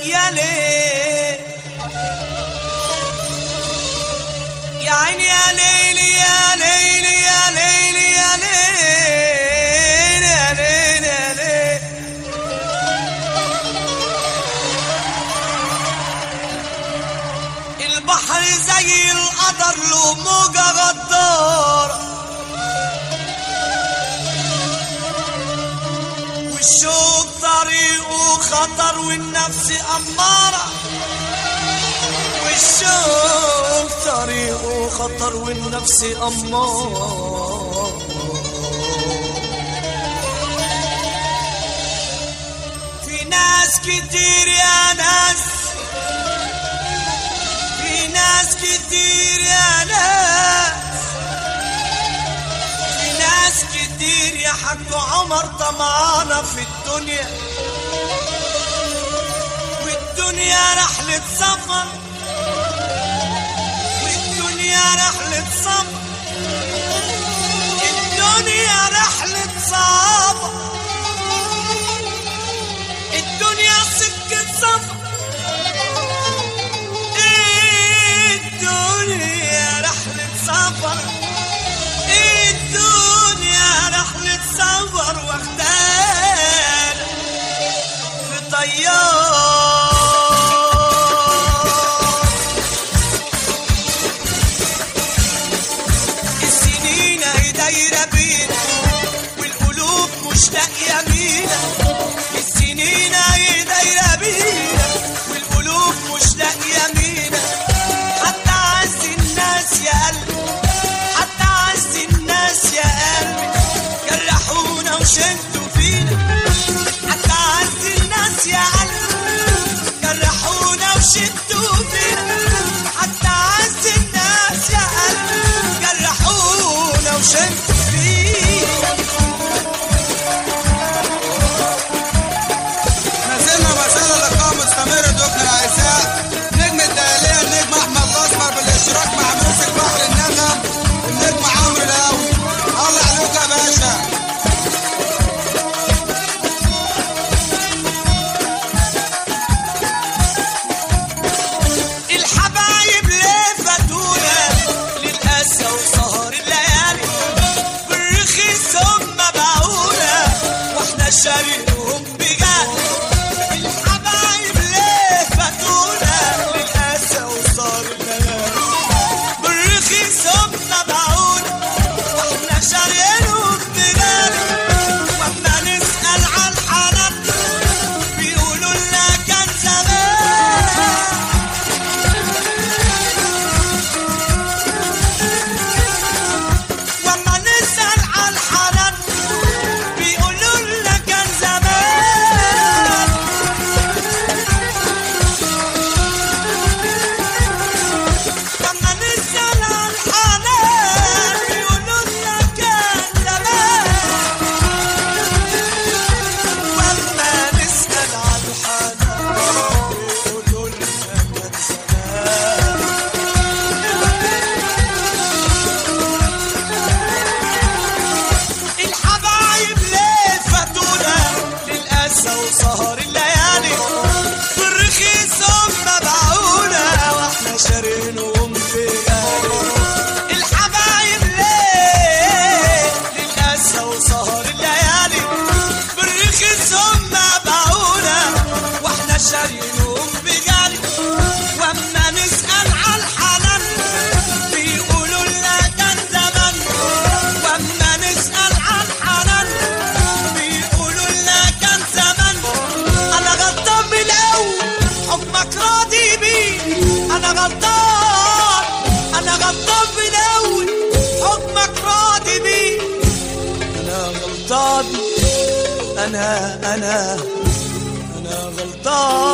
يا ليل يا عيني يا ليل يا ليل يا ليل يا ليل يا ليل يا ليل البحر زي القدر له موجة غدارة والشوق طريقه خطر والنفس أمارة والشوق طريقه خطر والنفس أمارة في ناس كتير يا ناس في ناس كتير يا ناس في ناس كتير يا حاج عمر طمعانة في الدنيا والدنيا رحلة سفر والدنيا رحلة سفر الدنيا رحلة سفر الدنيا سكة سفر الدنيا رحلة سفر الدنيا رحلة سفر واختار في طيار السنين هي دايرة بينا والقلوب مشتاقة بينا السنين هي دايرة بينا والقلوب مشتاقة بينا حتى عز الناس يا قلبي حتى عز الناس يا قلبي جرحونا وشدوا فينا حتى عز الناس يا قلبي جرحونا وشدوا فينا حتى عز الناس يا قلبي جرحونا وشدوا فينا ما زلنا ما شاء الله لقاء مستمر دكتور العيساء نجم الدهلية النجم احمد الاسمر بالاشتراك مع موسيقى بحر النغم النجم عمرو الهاوي الله عليك يا باشا الحبايب ليه فاتونا للأسى وسهر الليالي بالرخيص هم باعونا واحنا شاريهم بجد الحبايب ليه فاتونا للأسى وسهر الليالي بالرخيص هم باعونا واحنا شاريهم بجد واما نسأل عن حالات بيقولوا لنا كان زمان واما نسأل عن حالات بيقولوا لنا كان زمان واما نسأل عن حالات بيقولوا لنا كان زمان واما نسأل عن حالات بيقولوا لنا كان زمان الحبايب ليه فاتونا للأسى وسهر الليالي بالرخيص هم باعونا واحنا شارينهم في غالي الحبايب ليه للأسى وسهر الليالي بالرخيص هم باعونا واحنا شارينهم بغالي واما نسأل عن الحنان بيقولوا لنا كان زمان واما نسأل عن حنان بيقولوا لنا كان زمان انا غلطان من الاول حكمك راضي بيه انا غلطان انا غلطان من الاول حكمك راضي بيه انا غلطان انا انا انا غلطان